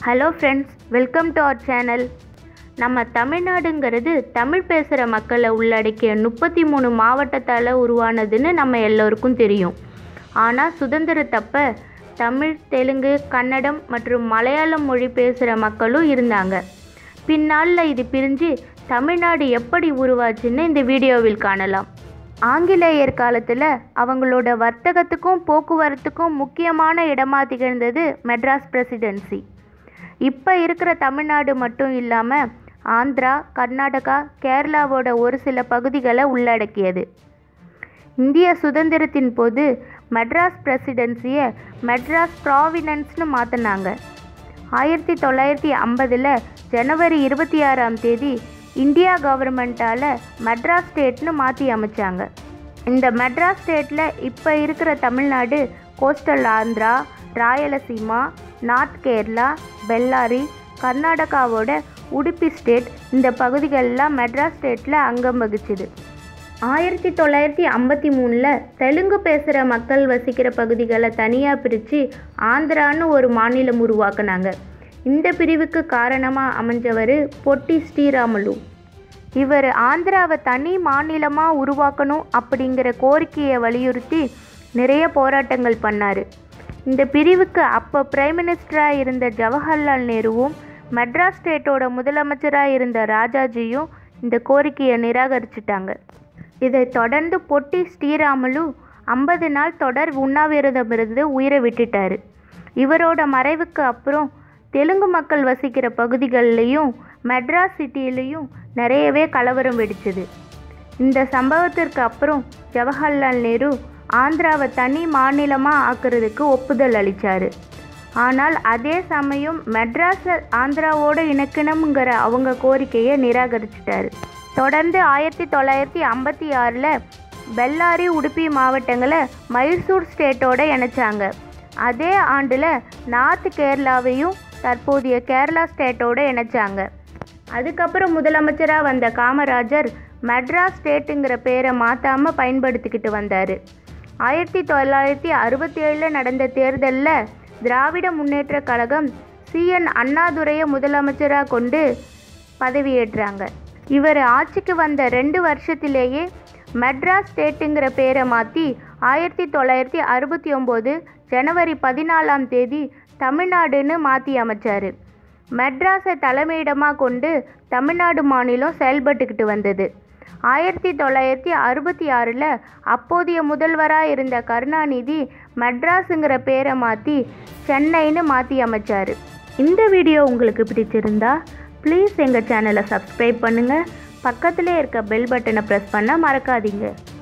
hello friends welcome to our channel நம்ம தமிழ்நாடுங்கிறது தமிழ் பேசுகிற மக்களை உள்ளடக்கிய முப்பத்தி மூணு மாவட்டத்தால் உருவானதுன்னு நம்ம எல்லோருக்கும் தெரியும் ஆனால் சுதந்திரத்தப்ப தமிழ் தெலுங்கு கன்னடம் மற்றும் மலையாளம் மொழி பேசுகிற மக்களும் இருந்தாங்க பின்னாளில் இது பிரிஞ்சு தமிழ்நாடு எப்படி உருவாச்சுன்னு இந்த வீடியோவில் காணலாம் ஆங்கிலேயர் காலத்தில் அவங்களோட வர்த்தகத்துக்கும் போக்குவரத்துக்கும் முக்கியமான இடமா திகழ்ந்தது மெட்ராஸ் பிரசிடென்சி இப்போ இருக்கிற தமிழ்நாடு மட்டும் இல்லாமல் ஆந்திரா கர்நாடகா கேரளாவோட ஒரு சில பகுதிகளை உள்ளடக்கியது இந்திய சுதந்திரத்தின் போது மெட்ராஸ் பிரசிடென்சியை மெட்ராஸ் ப்ராவினன்ஸ்னு மாற்றினாங்க ஆயிரத்தி தொள்ளாயிரத்தி ஐம்பதில் ஜனவரி இருபத்தி ஆறாம் தேதி இந்தியா கவர்மெண்ட்டால் மெட்ராஸ் ஸ்டேட்னு மாற்றி அமைச்சாங்க இந்த மெட்ராஸ் ஸ்டேட்டில் இப்போ இருக்கிற தமிழ்நாடு கோஸ்டல் ஆந்திரா ராயலசீமா நார்த் கேரளா பெல்லாரி கர்நாடகாவோட உடுப்பி ஸ்டேட் இந்த பகுதிகளெலாம் மெட்ராஸ் ஸ்டேட்டில் அங்கம் வகிச்சுது ஆயிரத்தி தொள்ளாயிரத்தி ஐம்பத்தி மூணில் தெலுங்கு பேசுகிற மக்கள் வசிக்கிற பகுதிகளை தனியாக பிரித்து ஆந்திரான்னு ஒரு மாநிலம் உருவாக்குனாங்க இந்த பிரிவுக்கு காரணமாக அமைஞ்சவர் பொட்டி ஸ்ரீராமுலு இவர் ஆந்திராவை தனி மாநிலமாக உருவாக்கணும் அப்படிங்கிற கோரிக்கையை வலியுறுத்தி நிறைய போராட்டங்கள் பண்ணார் இந்த பிரிவுக்கு அப்போ பிரைம் மினிஸ்டராக இருந்த ஜவஹர்லால் நேருவும் மெட்ராஸ் ஸ்டேட்டோட முதலமைச்சராக இருந்த ராஜாஜியும் இந்த கோரிக்கையை நிராகரிச்சிட்டாங்க இதை தொடர்ந்து பொட்டி ஸ்ரீராமுலு ஐம்பது நாள் தொடர் உண்ணாவிரதம் இருந்து உயிரை விட்டுட்டார் இவரோட மறைவுக்கு அப்புறம் தெலுங்கு மக்கள் வசிக்கிற பகுதிகள்லேயும் மெட்ராஸ் சிட்டிலையும் நிறையவே கலவரம் வெடிச்சது இந்த சம்பவத்திற்கு அப்புறம் ஜவஹர்லால் நேரு ஆந்திராவை தனி மாநிலமாக ஆக்குறதுக்கு ஒப்புதல் அளித்தார் ஆனால் அதே சமயம் மெட்ராஸை ஆந்திராவோடு இணைக்கணுங்கிற அவங்க கோரிக்கையை நிராகரிச்சிட்டாரு தொடர்ந்து ஆயிரத்தி தொள்ளாயிரத்தி ஐம்பத்தி ஆறில் பெல்லாரி உடுப்பி மாவட்டங்களை மைசூர் ஸ்டேட்டோட இணைச்சாங்க அதே ஆண்டில் நார்த் கேரளாவையும் தற்போதைய கேரளா ஸ்டேட்டோட இணைச்சாங்க அதுக்கப்புறம் முதலமைச்சராக வந்த காமராஜர் மெட்ராஸ் ஸ்டேட்டுங்கிற பேரை மாற்றாமல் பயன்படுத்திக்கிட்டு வந்தார் ஆயிரத்தி தொள்ளாயிரத்தி அறுபத்தி ஏழில் நடந்த தேர்தலில் திராவிட முன்னேற்ற கழகம் சிஎன் அண்ணாதுரையை முதலமைச்சராக கொண்டு பதவியேற்றாங்க இவர் ஆட்சிக்கு வந்த ரெண்டு வருஷத்திலேயே மெட்ராஸ் ஸ்டேட்டுங்கிற பேரை மாற்றி ஆயிரத்தி தொள்ளாயிரத்தி அறுபத்தி ஒம்பது ஜனவரி பதினாலாம் தேதி தமிழ்நாடுன்னு மாற்றி அமைச்சார் மெட்ராஸை தலைமையிடமாக கொண்டு தமிழ்நாடு மாநிலம் செயல்பட்டுக்கிட்டு வந்தது ஆயிரத்தி தொள்ளாயிரத்தி அறுபத்தி ஆறில் அப்போதைய முதல்வராக இருந்த கருணாநிதி மெட்ராஸுங்கிற பேரை மாற்றி சென்னைன்னு மாற்றி அமைச்சார் இந்த வீடியோ உங்களுக்கு பிடிச்சிருந்தா ப்ளீஸ் எங்கள் சேனலை சப்ஸ்கிரைப் பண்ணுங்கள் பக்கத்திலே இருக்க பெல் பட்டனை ப்ரெஸ் பண்ண மறக்காதீங்க